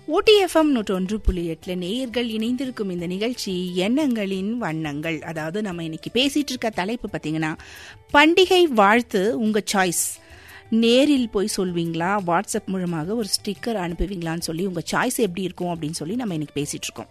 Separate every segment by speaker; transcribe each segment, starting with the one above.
Speaker 1: ஓடிஎஃப்எம் நூற்றொன்று புள்ளி எட்டுல நேயர்கள் இணைந்திருக்கும் இந்த நிகழ்ச்சி எண்ணங்களின் வண்ணங்கள் அதாவது நம்ம இன்னைக்கு பேசிட்டு இருக்க தலைப்பு பார்த்தீங்கன்னா பண்டிகை வாழ்த்து உங்க சாய்ஸ் நேரில் போய் சொல்வீங்களா வாட்ஸ்அப் மூலமாக ஒரு ஸ்டிக்கர் அனுப்புவீங்களான்னு சொல்லி உங்க சாய்ஸ் எப்படி இருக்கும் அப்படின்னு சொல்லி நம்ம இன்னைக்கு பேசிட்டு இருக்கோம்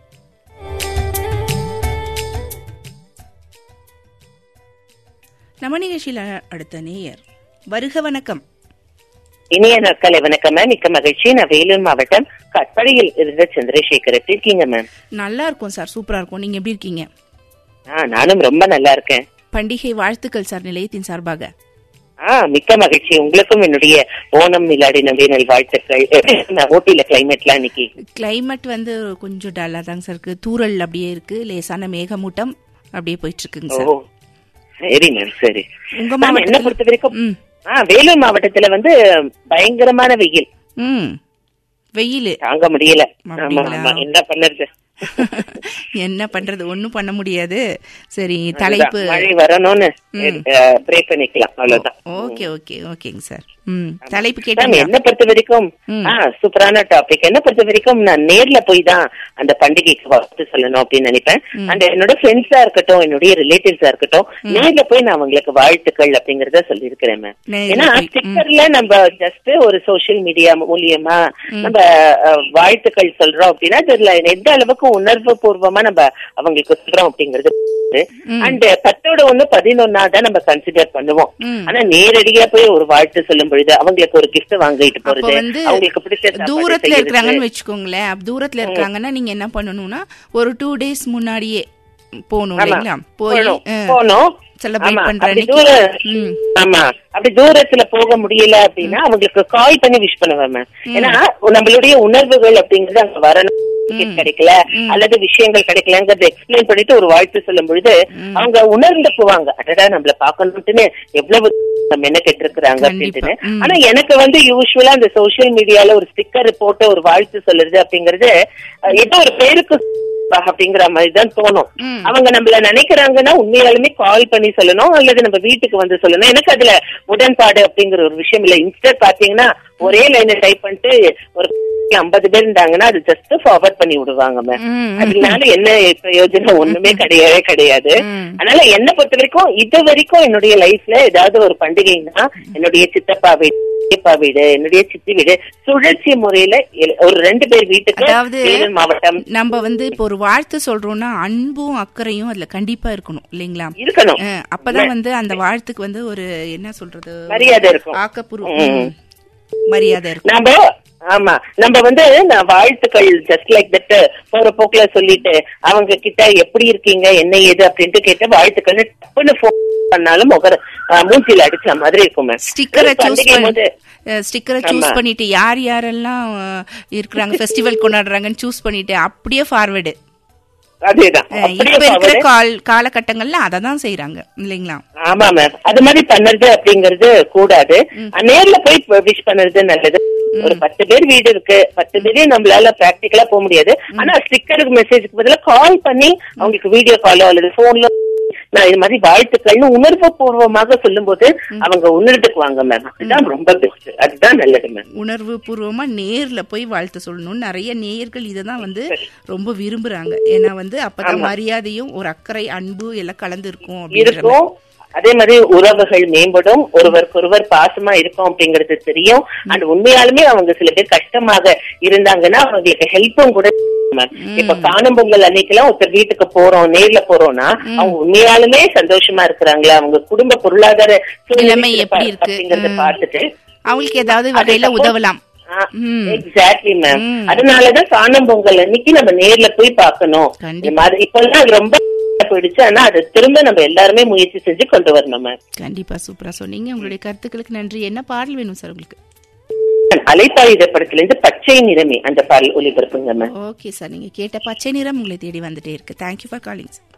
Speaker 1: நம்ம நிகழ்ச்சியில அடுத்த நேயர் வருக வணக்கம்
Speaker 2: இனிய நாட்கள் வணக்கம் மேம் மிக்க மகிழ்ச்சி நான் வேலூர் மாவட்டம் கட்படியில் இருந்த சந்திரசேகர் எப்படி இருக்கீங்க மேம்
Speaker 1: நல்லா இருக்கும் சார் சூப்பரா இருக்கும் நீங்க எப்படி இருக்கீங்க
Speaker 2: ஆ நானும் ரொம்ப நல்லா இருக்கேன்
Speaker 1: பண்டிகை வாழ்த்துக்கள் சார் நிலையத்தின் சார்பாக
Speaker 2: ஆ மிக்க மகிழ்ச்சி உங்களுக்கும் என்னுடைய ஓணம் மிலாடி நம்பி நல் வாழ்த்துக்கள் நான் ஊட்டியில கிளைமேட்லாம் இன்னைக்கு
Speaker 1: கிளைமேட் வந்து கொஞ்சம் டல்லா தாங்க சார் இருக்கு தூரல் அப்படியே இருக்கு லேசான மேகமூட்டம் அப்படியே போயிட்டு இருக்குங்க
Speaker 2: ஓ
Speaker 1: சார்
Speaker 2: சரி மேம் சரி
Speaker 1: உங்க
Speaker 2: மேம், என்ன
Speaker 1: மாவட்டத்துல
Speaker 2: பொறுத்த வரைக்கும்
Speaker 1: ம்
Speaker 2: ஆ வேலூர் மாவட்டத்துல வந்து பயங்கரமான வெயில்
Speaker 1: ம் வெயில்
Speaker 2: தாங்க முடியல ஆமா
Speaker 1: அப்படிங்களா?
Speaker 2: ஆமா என்ன பண்ணுறது
Speaker 1: என்ன பண்றது ஒண்ணும் பண்ண முடியாது சரி தலைப்பு
Speaker 2: அதுதான், மழை வரணும்னு ப்ரே பண்ணிக்கலாம் அவ்வளவுதான்
Speaker 1: ஓகே ஓகே ஓகேங்க சார் ம் தலைப்பு
Speaker 2: மேம்
Speaker 1: கேட்டீங்களா
Speaker 2: என்ன பொறுத்த வரைக்கும்
Speaker 1: ம்.
Speaker 2: ஆ சூப்பரான டாபிக் என்ன பொறுத்த வரைக்கும் நான் நேர்ல போய் தான் அந்த பண்டிகைக்கு வாழ்த்து சொல்லணும் அப்படின்னு நினைப்பேன் அந்த என்னோட ஃப்ரெண்ட்ஸா இருக்கட்டும் என்னுடைய ரிலேட்டிவ்ஸா இருக்கட்டும் நேர்ல போய் நான் அவங்களுக்கு வாழ்த்துக்கள் அப்படிங்கறத சொல்லியிருக்கிறேன் மேம்
Speaker 1: நேர்ல
Speaker 2: ஏன்னா
Speaker 1: போய், ம்.
Speaker 2: ஸ்டிக்கர்ல நம்ம ஜஸ்ட் ஒரு சோஷியல் மீடியா மூலியமா நம்ம அஹ், வாழ்த்துக்கள் சொல்றோம் அப்படின்னா அதுல எந்த அளவுக்கு உணர்வு பூர்வமா நம்ம அவங்களுக்கு சொல்றோம் அப்படிங்கறது அண்ட் பத்தோட ஒண்ணு பதினொன்னா தான் நம்ம கன்சிடர் பண்ணுவோம்
Speaker 1: ம்.
Speaker 2: ஆனா நேரடியா போய் ஒரு வாழ்த்து சொல்லும் பொழுது அவங்களுக்கு ஒரு gift வாங்கிட்டு
Speaker 1: அப்ப
Speaker 2: போறது
Speaker 1: வந்து
Speaker 2: அவங்களுக்கு பிடிச்ச சாப்பாடு
Speaker 1: தூரத்துல
Speaker 2: செய்யறது.
Speaker 1: இருக்கிறாங்கன்னு வச்சுக்கோங்களேன் அப்ப தூரத்துல இருக்காங்கன்னா நீங்க என்ன பண்ணணும்னா ஒரு டூ டேஸ் முன்னாடியே போகணும்
Speaker 2: ஆமா.
Speaker 1: இல்லைங்களா போய்
Speaker 2: போகணும்.
Speaker 1: அஹ்,
Speaker 2: போகணும்
Speaker 1: celebrate
Speaker 2: ஆமா,
Speaker 1: பண்ற
Speaker 2: அப்படி
Speaker 1: அன்னைக்கு
Speaker 2: தூர-
Speaker 1: ம்.
Speaker 2: ஆமா அப்படி தூரத்துல போக முடியல அப்படின்னா அவங்களுக்கு கால் பண்ணி விஷ் பண்ணுவேன் மேம் ஏன்னா நம்மளுடைய உணர்வுகள் அப்படிங்கறது அங்க வரணும் ticket கிடைக்கல அல்லது விஷயங்கள் கிடைக்கலங்கறத எக்ஸ்பிளைன் பண்ணிட்டு ஒரு வாழ்த்து சொல்லும் பொழுது அவங்க உணர்ந்து போவாங்க அடடா நம்மள பாக்கணும்ட்டுன்னு எவ்வளவு நம்ம என்ன கேட்டிருக்கிறாங்க
Speaker 1: கண்டிப்பா.
Speaker 2: அப்படின்ட்டு
Speaker 1: ம்.
Speaker 2: ஆனா எனக்கு வந்து யூஸ்வலா அந்த சோஷியல் மீடியால ஒரு ஸ்டிக்கர் போட்டு ஒரு வாழ்த்து சொல்றது அப்படிங்கறது அஹ், ஏதோ ஒரு பேருக்கு அப்படிங்கிற மாதிரி தான் தோணும்
Speaker 1: ம்.
Speaker 2: அவங்க நம்மள நினைக்கிறாங்கன்னா உண்மையாலுமே கால் பண்ணி சொல்லணும் அல்லது நம்ம வீட்டுக்கு வந்து சொல்லணும் எனக்கு அதுல உடன்பாடு அப்படிங்கிற ஒரு விஷயம் இல்ல இன்ஸ்டர் பாத்தீங்கன்னா ஒரே லைனை டைப் பண்ணிட்டு ஒரு ஐம்பது பேர் இருந்தாங்கன்னா அது ஜஸ்ட் ஃபார்வர்ட் பண்ணி விடுவாங்க மேம்
Speaker 1: ம்.
Speaker 2: அதனால என்ன பிரயோஜனம் ஒண்ணுமே கிடையவே கிடையாது
Speaker 1: ம்.
Speaker 2: அதனால என்ன பொறுத்த வரைக்கும் இது வரைக்கும் என்னுடைய லைஃப்ல ஏதாவது ஒரு பண்டிகைன்னா என்னுடைய சித்தப்பா வீடு பெரியப்பா வீடு என்னுடைய சித்தி வீடு சுழற்சி முறையில எல்- ஒரு ரெண்டு பேர் வீட்டுக்கு
Speaker 1: அதாவது
Speaker 2: வேலூர் மாவட்டம்
Speaker 1: நம்ம வந்து இப்போ ஒரு வாழ்த்து சொல்றோம்னா அன்பும் அக்கறையும் அதுல கண்டிப்பா இருக்கணும் இல்லைங்களா
Speaker 2: இருக்கணும்
Speaker 1: அஹ், அப்பதான் வந்து அந்த வாழ்த்துக்கு வந்து ஒரு என்ன சொல்றது
Speaker 2: மரியாதை இருக்கும்
Speaker 1: ஆக்கப்பூர்வ ம். மரியாதை இருக்கும்
Speaker 2: நம்ம ஆமா நம்ம வந்து நான் வாழ்த்துக்கள் ஜஸ்ட் லைக் தட் போற போக்குல சொல்லிட்டு அவங்க கிட்ட எப்படி இருக்கீங்க என்ன ஏது அப்படின்ட்டு கேட்டு வாழ்த்துக்கள் டப்புன்னு போன் பண்ணாலும் முகர அஹ், மூஞ்சில அடிச்ச மாதிரி இருக்கும் மேம்
Speaker 1: ஸ்டிக்கரை சூஸ்
Speaker 2: பண்டிகை போது
Speaker 1: பண்ணி ஸ்டிக்கரை சூஸ்
Speaker 2: ஆமா.
Speaker 1: பண்ணிட்டு யார் யாரெல்லாம் அஹ், இருக்கிறாங்க ஃபெஸ்டிவல் கொண்டாடுறாங்கன்னு சூஸ் பண்ணிட்டு அப்படியே ஃபார்வர்டு
Speaker 2: அதேதான் அப்படியே
Speaker 1: இப்ப இருக்கிற
Speaker 2: forward.
Speaker 1: கால் காலகட்டங்கள்ல அதை தான் செய்யறாங்க இல்லைங்களா
Speaker 2: ஆமா மேம் அது மாதிரி பண்ணுறது அப்படிங்கறது கூடாது நேர்ல போய் விஷ் பண்ணுறது நல்லது ஒரு பத்து பேர் வீடு இருக்கு பத்து பேரையும் நம்மளால பிராக்டிகலா போக முடியாது ஆனா ஸ்டிக்கருக்கு மெசேஜ்க்கு பதிலா கால் பண்ணி அவங்களுக்கு வீடியோ காலோ அல்லது போன்ல நான் இது மாதிரி வாழ்த்துக்கள்னு உணர்வு பூர்வமாக சொல்லும்போது அவங்க உணர்ந்துக்குவாங்க மேம் அதுதான் ரொம்ப பெஸ்ட் அதுதான் நல்லது மேம்
Speaker 1: உணர்வு பூர்வமா நேர்ல போய் வாழ்த்து சொல்லணும்னு நிறைய நேயர்கள் இதை தான் வந்து ரொம்ப விரும்புறாங்க ஏன்னா வந்து அப்பதான் மரியாதையும் ஒரு அக்கறை அன்பு எல்லாம் கலந்து இருக்கும் அப்படின்ற மாதிரி.
Speaker 2: இருக்கும் அதே மாதிரி உறவுகள் மேம்படும் ஒருவருக்கொருவர் பாசமா இருக்கும் அப்படிங்கறது தெரியும் அண்ட் உண்மையாலுமே அவங்க சில பேர் கஷ்டமாக இருந்தாங்கன்னா அவங்களுக்கு ஹெல்ப்பும் கூட மேம் இப்ப காணும் பொங்கல் அன்னைக்கெல்லாம் ஒருத்தர் வீட்டுக்கு போறோம் நேர்ல போறோம்னா அவங்க உண்மையாலுமே சந்தோஷமா இருக்கிறாங்களா அவங்க குடும்ப பொருளாதார சூழ்நிலை
Speaker 1: நிலைமை எப்படி இருக்கு?
Speaker 2: அப்படிங்கறத
Speaker 1: ம்.
Speaker 2: பார்த்துட்டு
Speaker 1: அவங்களுக்கு ஏதாவது வகையில
Speaker 2: suppose-
Speaker 1: உதவலாம் ம்.
Speaker 2: எக்ஸாக்ட்லி மேம்
Speaker 1: ம்.
Speaker 2: அதனாலதான் காணும் பொங்கல் அன்னைக்கு நம்ம நேர்ல போய் பார்க்கணும்
Speaker 1: கண்டிப்பா.
Speaker 2: இந்த மாதிரி இப்பெல்லாம் அது ரொம்ப போயிடுச்சு ஆனா அதை திரும்ப நம்ம எல்லாருமே முயற்சி செஞ்சு கொண்டு வரணும் மேம்
Speaker 1: கண்டிப்பா சூப்பரா சொன்னீங்க உங்களுடைய கருத்துக்களுக்கு நன்றி என்ன பாடல் வேணும் சார் உங்களுக்கு
Speaker 2: அலைப்பாயுத படத்துல இருந்து பச்சை நிறமே அந்த பாடல் ஒளிபரப்புங்க மேம்
Speaker 1: ஓகே சார் நீங்க கேட்ட பச்சை நிறம் உங்களை தேடி வந்துட்டே இருக்கு தேங்க்யூ ஃபார் காலிங் சார்